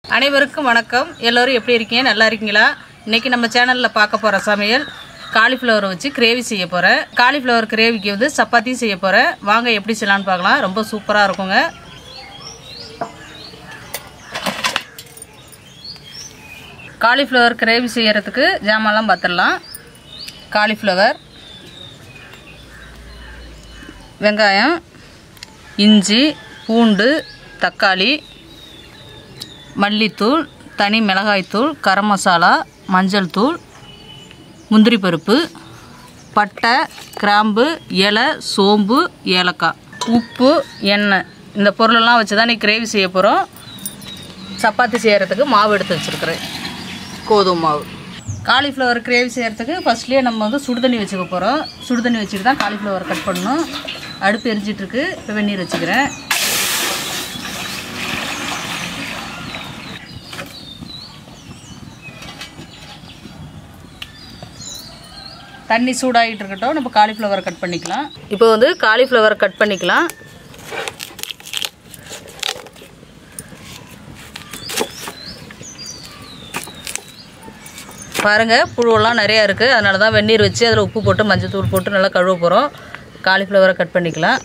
அனைவருக்கும் வணக்கம் எல்லோரும் எப்படி இருக்கீங்க நல்லா இருக்கீங்களா இன்றைக்கி நம்ம சேனலில் பார்க்க போகிற சமையல் காலிஃப்ளவர் வச்சு கிரேவி செய்ய போகிறேன் காலிஃப்ளவர் கிரேவிக்கு வந்து சப்பாத்தி செய்ய போகிறேன் வாங்க எப்படி செய்யலான்னு பார்க்கலாம் ரொம்ப சூப்பராக இருக்குங்க காலிஃப்ளவர் கிரேவி செய்யறதுக்கு ஜாமான்லாம் பார்த்துடலாம் காலிஃப்ளவர் வெங்காயம் இஞ்சி பூண்டு தக்காளி மல்லித்தூள் தனி மிளகாய்த்தூள் கரம் மசாலா மஞ்சள் தூள் முந்திரி பருப்பு பட்டை கிராம்பு இலை சோம்பு ஏலக்காய் உப்பு எண்ணெய் இந்த பொருளெல்லாம் வச்சு தான் நீ கிரேவி செய்ய போகிறோம் சப்பாத்தி செய்கிறதுக்கு மாவு எடுத்து வச்சுருக்குறேன் கோதுமை மாவு காலிஃப்ளவர் கிரேவி செய்கிறதுக்கு ஃபஸ்ட்லேயே நம்ம வந்து சுடுதண்ணி வச்சுக்க போகிறோம் சுடுதண்ணி வச்சுட்டு தான் காலிஃப்ளவர் கட் பண்ணணும் அடுப்பு எரிஞ்சிட்ருக்கு இப்போ வெந்நீர் வச்சுக்கிறேன் தண்ணி சூடாகிட்டு இருக்கட்டும் நம்ம காலிஃப்ளவர் கட் பண்ணிக்கலாம் இப்போ வந்து காலிஃப்ளவர் கட் பண்ணிக்கலாம் பாருங்கள் புழுவெல்லாம் நிறையா இருக்குது அதனால தான் வெந்நீர் வச்சு அதில் உப்பு போட்டு மஞ்சள் தூள் போட்டு நல்லா கழுவ போகிறோம் காலிஃப்ளவரை கட் பண்ணிக்கலாம்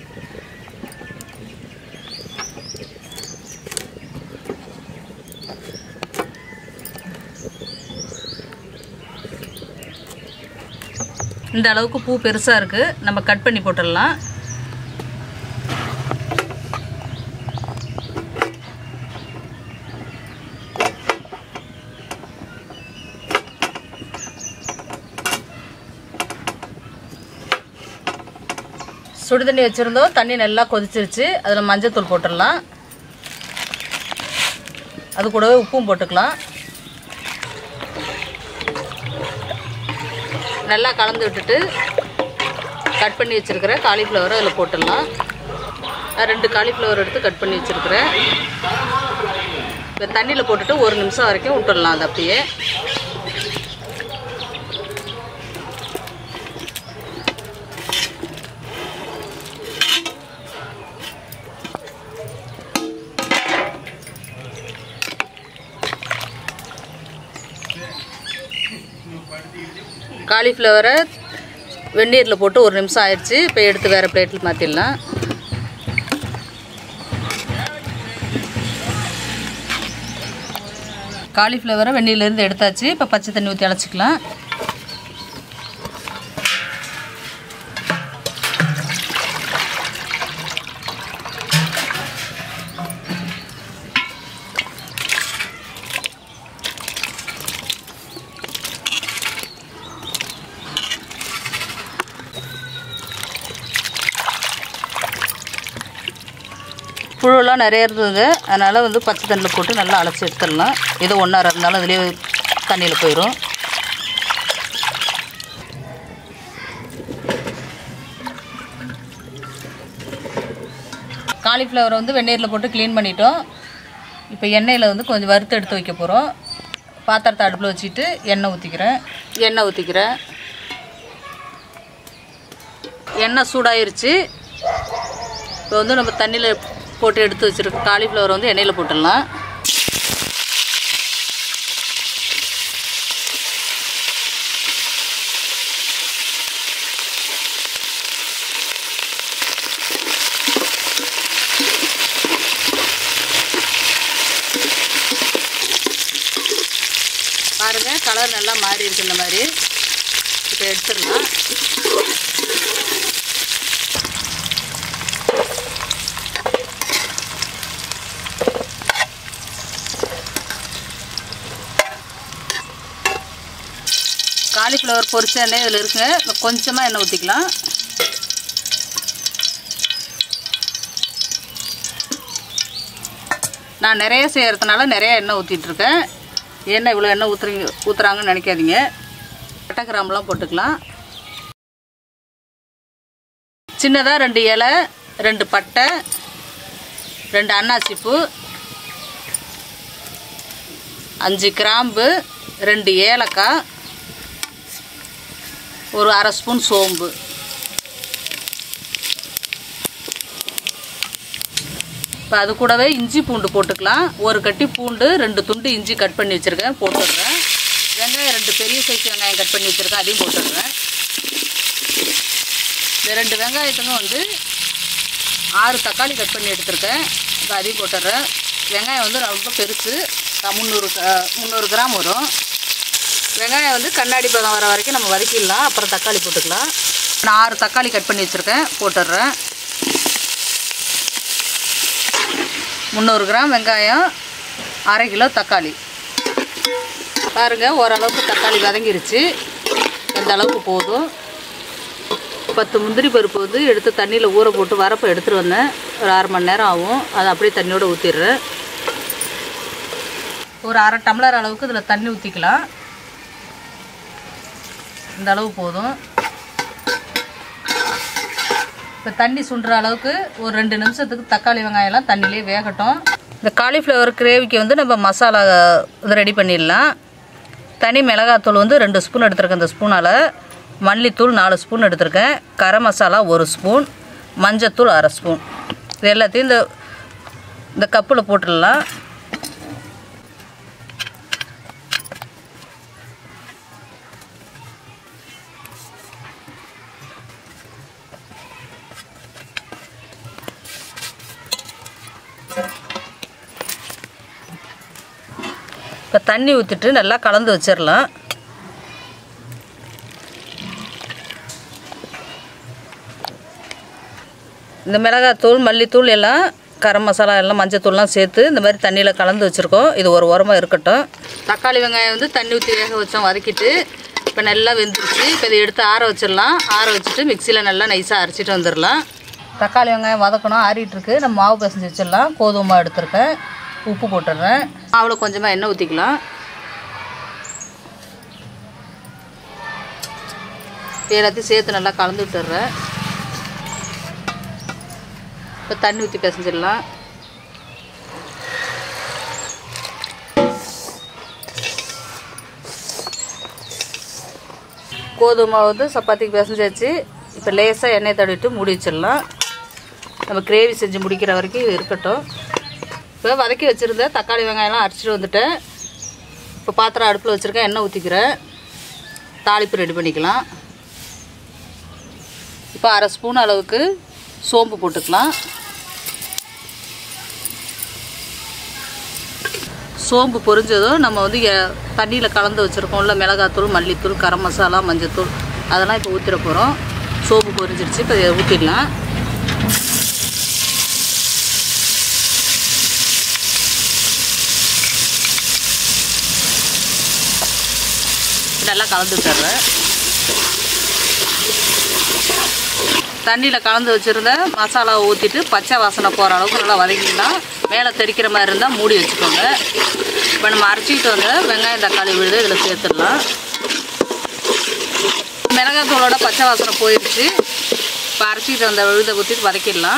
இந்த அளவுக்கு பூ பெருசாக இருக்குது நம்ம கட் பண்ணி போட்டுடலாம் சுடு தண்ணி வச்சுருந்தோம் தண்ணி நல்லா கொதிச்சிருச்சு அதில் மஞ்சள் தூள் போட்டுடலாம் அது கூடவே உப்பும் போட்டுக்கலாம் நல்லா கலந்து விட்டுட்டு கட் பண்ணி வச்சுருக்கிற காலிஃப்ளவரை அதில் போட்டுடலாம் நான் ரெண்டு காலிஃப்ளவர் எடுத்து கட் பண்ணி வச்சுருக்கிறேன் இப்போ தண்ணியில் போட்டுட்டு ஒரு நிமிஷம் வரைக்கும் விட்டுடலாம் அது அப்படியே காலிஃப்ளவரை வெந்நீரில் போட்டு ஒரு நிமிஷம் ஆயிடுச்சு இப்போ எடுத்து வேறு பிளேட்டில் மாற்றிடலாம் காலிஃப்ளவரை வெந்நீர்லேருந்து எடுத்தாச்சு இப்போ பச்சை தண்ணி ஊற்றி அழைச்சிக்கலாம் புழுலாம் நிறைய இருந்தது அதனால் வந்து பச்சை தண்ணியில் போட்டு நல்லா அலசி எடுத்துடலாம் ஏதோ ஒன்றா இருந்தாலும் அதுலேயே தண்ணியில் போயிடும் காலிஃப்ளவரை வந்து வெந்நீரில் போட்டு க்ளீன் பண்ணிட்டோம் இப்போ எண்ணெயில் வந்து கொஞ்சம் வறுத்து எடுத்து வைக்க போகிறோம் பாத்திரத்தை அடுப்பில் வச்சுட்டு எண்ணெய் ஊற்றிக்கிறேன் எண்ணெய் ஊற்றிக்கிறேன் எண்ணெய் சூடாயிருச்சு இப்போ வந்து நம்ம தண்ணியில் போட்டு எடுத்து வச்சுருக்க காலிஃப்ளவர் வந்து எண்ணெயில் போட்டுடலாம் பாருங்கள் கலர் நல்லா மாறி இருக்கு இந்த மாதிரி இப்போ எடுத்துடலாம் காலிஃப்ளவர் பொரிச்ச எண்ணெய் இதில் இருக்குங்க இப்போ கொஞ்சமாக எண்ணெய் ஊற்றிக்கலாம் நான் நிறைய செய்கிறதுனால நிறைய எண்ணெய் ஊற்றிட்டுருக்கேன் எண்ணெய் இவ்வளோ எண்ணெய் ஊற்றுறீங்க ஊற்றுறாங்கன்னு நினைக்காதீங்க பட்டை கிராம்பெலாம் போட்டுக்கலாம் சின்னதாக ரெண்டு இலை ரெண்டு பட்டை ரெண்டு அன்னாசிப்பூ அஞ்சு கிராம்பு ரெண்டு ஏலக்காய் ஒரு அரை ஸ்பூன் சோம்பு இப்போ அது கூடவே இஞ்சி பூண்டு போட்டுக்கலாம் ஒரு கட்டி பூண்டு ரெண்டு துண்டு இஞ்சி கட் பண்ணி வச்சுருக்கேன் போட்டுடுறேன் வெங்காயம் ரெண்டு பெரிய சைஸ் வெங்காயம் கட் பண்ணி வச்சுருக்கேன் அதையும் போட்டுடுறேன் இந்த ரெண்டு வெங்காயத்துங்க வந்து ஆறு தக்காளி கட் பண்ணி எடுத்திருக்கேன் இப்போ அதையும் போட்டுடுறேன் வெங்காயம் வந்து ரொம்ப பெருசு க- முந்நூறு க- முந்நூறு கிராம் வரும் வெங்காயம் வந்து கண்ணாடி பதம் வர வரைக்கும் நம்ம வதக்கிடலாம் அப்புறம் தக்காளி போட்டுக்கலாம் நான் ஆறு தக்காளி கட் பண்ணி வச்சுருக்கேன் போட்டுடுறேன் முந்நூறு கிராம் வெங்காயம் அரை கிலோ தக்காளி பாருங்கள் ஓரளவுக்கு தக்காளி வதங்கிருச்சு இந்த அளவுக்கு போதும் பத்து முந்திரி பருப்பு வந்து எடுத்து தண்ணியில் ஊற போட்டு வரப்போ எடுத்துகிட்டு வந்தேன் ஒரு அரை மணி நேரம் ஆகும் அதை அப்படியே தண்ணியோடு ஊற்றிடுறேன் ஒரு அரை டம்ளர் அளவுக்கு இதில் தண்ணி ஊற்றிக்கலாம் இந்த அளவு போதும் இப்போ தண்ணி சுண்டுற அளவுக்கு ஒரு ரெண்டு நிமிஷத்துக்கு தக்காளி வெங்காயம்லாம் தண்ணியிலே வேகட்டும் இந்த காலிஃப்ளவர் கிரேவிக்கு வந்து நம்ம மசாலா இது ரெடி பண்ணிடலாம் தனி மிளகாத்தூள் வந்து ரெண்டு ஸ்பூன் எடுத்திருக்கேன் இந்த ஸ்பூனால் மல்லித்தூள் நாலு ஸ்பூன் எடுத்திருக்கேன் கரம் மசாலா ஒரு ஸ்பூன் மஞ்சத்தூள் அரை ஸ்பூன் இது எல்லாத்தையும் இந்த இந்த கப்பில் போட்டுடலாம் இப்போ தண்ணி ஊற்றிட்டு நல்லா கலந்து வச்சிடலாம் இந்த மிளகாத்தூள் மல்லித்தூள் எல்லாம் கரம் மசாலா எல்லாம் மஞ்சத்தூள்லாம் சேர்த்து இந்த மாதிரி தண்ணியில் கலந்து வச்சுருக்கோம் இது ஒரு உரமாக இருக்கட்டும் தக்காளி வெங்காயம் வந்து தண்ணி ஊற்றி வேக வச்சோம் வதக்கிட்டு இப்போ நல்லா வெந்துருச்சு இப்போ இதை எடுத்து ஆற வச்சிடலாம் ஆற வச்சுட்டு மிக்சியில் நல்லா நைஸாக அரைச்சிட்டு வந்துடலாம் தக்காளி வெங்காயம் வதக்கணும் ஆறிட்டு இருக்கு நம்ம மாவு பிசைஞ்சு வச்சிடலாம் கோதுமை மாவு எடுத்திருக்கேன் உப்பு போட்டுடுறேன் மாவில் கொஞ்சமாக எண்ணெய் ஊற்றிக்கலாம் எல்லாத்தையும் சேர்த்து நல்லா கலந்து விட்டுடுறேன் இப்போ தண்ணி ஊற்றி பிசைஞ்சிடலாம் கோதுமை மாவு வந்து சப்பாத்திக்கு பிசைஞ்சாச்சு இப்போ லேசாக எண்ணெய் தடவிட்டு மூடி வச்சிடலாம் நம்ம கிரேவி செஞ்சு முடிக்கிற வரைக்கும் இது இருக்கட்டும் இப்போ வதக்கி வச்சுருந்தேன் தக்காளி வெங்காயம்லாம் அரைச்சிட்டு வந்துட்டேன் இப்போ பாத்திரம் அடுப்பில் வச்சுருக்கேன் எண்ணெய் ஊற்றிக்கிறேன் தாளிப்பு ரெடி பண்ணிக்கலாம் இப்போ அரை ஸ்பூன் அளவுக்கு சோம்பு போட்டுக்கலாம் சோம்பு பொரிஞ்சதும் நம்ம வந்து தண்ணியில் கலந்து வச்சுருக்கோம்ல மிளகாத்தூள் மல்லித்தூள் கரம் மசாலா மஞ்சத்தூள் அதெல்லாம் இப்போ ஊற்றிட போகிறோம் சோம்பு பொரிஞ்சிருச்சு இப்போ இதை ஊற்றிடலாம் நல்லா கலந்து விட்டுறேன் தண்ணியில் கலந்து வச்சுருந்த மசாலாவை ஊற்றிட்டு பச்சை வாசனை போகிற அளவுக்கு நல்லா வதக்கிக்கலாம் மேலே தெறிக்கிற மாதிரி இருந்தால் மூடி வச்சுக்கோங்க இப்போ நம்ம அரைச்சிட்டு வந்த வெங்காயம் தக்காளி விழுது இதில் சேர்த்துடலாம் மிளகாத்தூளோட பச்சை வாசனை போயிடுச்சு இப்போ அரைச்சிட்டு வந்த விழுதை ஊற்றிட்டு வதக்கிடலாம்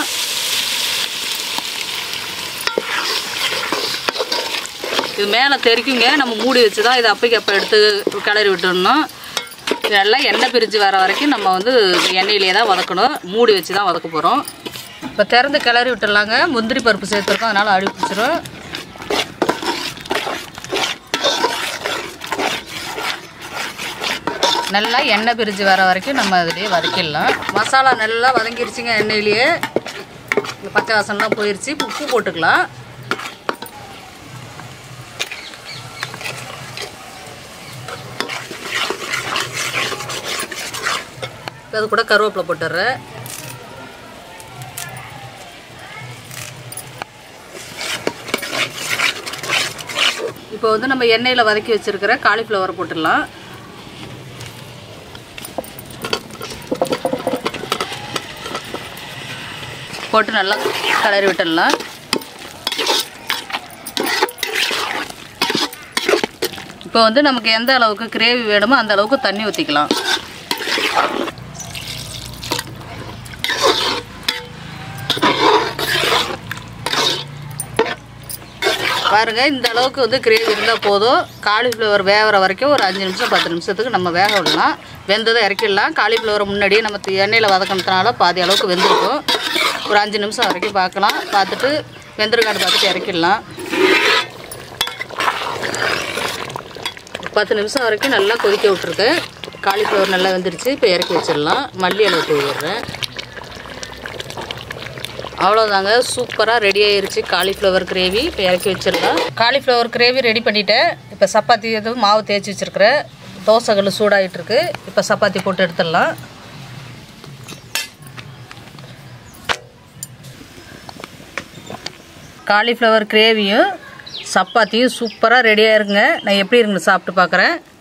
இது மேலே தெறிக்குங்க நம்ம மூடி வச்சு தான் இதை அப்பைக்கு அப்போ எடுத்து கிளறி விட்டுடணும் இது நல்லா எண்ணெய் பிரிஞ்சு வர வரைக்கும் நம்ம வந்து எண்ணெயிலே தான் வதக்கணும் மூடி வச்சு தான் வதக்க போகிறோம் இப்போ திறந்து கிளறி விட்டுடலாங்க முந்திரி பருப்பு சேர்த்துருக்கோம் அதனால் அடி பிடிச்சிரும் நல்லா எண்ணெய் பிரிஞ்சு வர வரைக்கும் நம்ம அதிலேயே வதக்கிடலாம் மசாலா நல்லா வதங்கிருச்சுங்க எண்ணெயிலேயே இந்த பச்சை வாசனைலாம் போயிடுச்சு உப்பு போட்டுக்கலாம் அது கூட கருவேப்பிலை போட்டுடுறேன் இப்போ வந்து நம்ம எண்ணெயில் வதக்கி வச்சிருக்கிற காலிஃப்ளவர் போட்டுடலாம் போட்டு நல்லா கிளறி விட்டுடலாம் இப்போ வந்து நமக்கு எந்த அளவுக்கு கிரேவி வேணுமோ அந்த அளவுக்கு தண்ணி ஊற்றிக்கலாம் பாருங்க இந்த அளவுக்கு வந்து கிரேவி இருந்தால் போதும் காலிஃப்ளவர் வேகிற வரைக்கும் ஒரு அஞ்சு நிமிஷம் பத்து நிமிஷத்துக்கு நம்ம வேக விடலாம் வெந்ததை இறக்கிடலாம் காலிஃப்ளவரை முன்னாடியே நம்ம எண்ணெயில் வதக்கினதுனால பாதி அளவுக்கு வெந்திருக்கும் ஒரு அஞ்சு நிமிஷம் வரைக்கும் பார்க்கலாம் பார்த்துட்டு வெந்திருக்காடு பார்த்துட்டு இறக்கிடலாம் பத்து நிமிஷம் வரைக்கும் நல்லா கொதிக்க விட்ருக்கேன் காலிஃப்ளவர் நல்லா வெந்துருச்சு இப்போ இறக்கி வச்சிடலாம் மல்லி அளவு தூவிடுறேன் அவ்வளோதாங்க சூப்பராக ரெடி ஆயிருச்சு காலிஃப்ளவர் கிரேவி இப்போ இறக்கி வச்சிடலாம் காலிஃப்ளவர் கிரேவி ரெடி பண்ணிட்டேன் இப்போ சப்பாத்தி எதுவும் மாவு தேய்ச்சி வச்சுருக்கிறேன் தோசைகள் சூடாகிட்டு இருக்கு இப்போ சப்பாத்தி போட்டு எடுத்துடலாம் காலிஃப்ளவர் கிரேவியும் சப்பாத்தியும் சூப்பராக ரெடியாக இருக்குங்க நான் எப்படி இருக்குன்னு சாப்பிட்டு பார்க்குறேன்